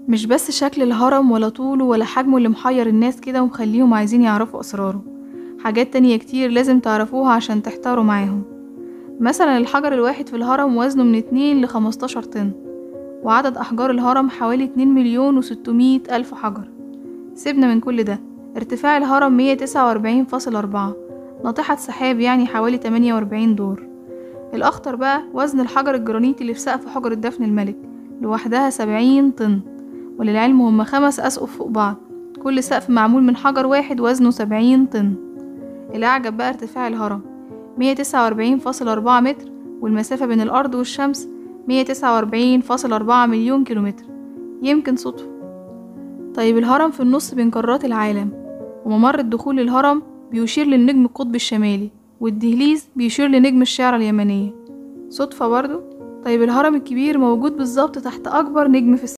مش بس شكل الهرم ولا طوله ولا حجمه اللي محير الناس كده ومخليهم عايزين يعرفوا أسراره حاجات تانية كتير لازم تعرفوها عشان تحتاروا معاهم مثلا الحجر الواحد في الهرم وزنه من اتنين لخمستاشر طن وعدد أحجار الهرم حوالي اتنين مليون وستمية ألف حجر سيبنا من كل ده ارتفاع الهرم مية تسعة وأربعين فاصل أربعة ناطحة سحاب يعني حوالي تمانية وأربعين دور الأخطر بقى وزن الحجر الجرانيتي اللي في سقف حجرة دفن الملك لوحدها سبعين طن وللعلم هما خمس أسقف فوق بعض كل سقف معمول من حجر واحد وزنه سبعين طن الأعجب بقى ارتفاع الهرم مية تسعة وأربعين فاصل أربعة متر والمسافة بين الأرض والشمس مية تسعة وأربعين فاصل أربعة مليون كيلومتر يمكن صدفة طيب الهرم في النص بين قارات العالم وممر الدخول للهرم بيشير للنجم القطبي الشمالي والدهليز بيشير لنجم الشعرى اليمنية صدفة برضو طيب الهرم الكبير موجود بالظبط تحت أكبر نجم في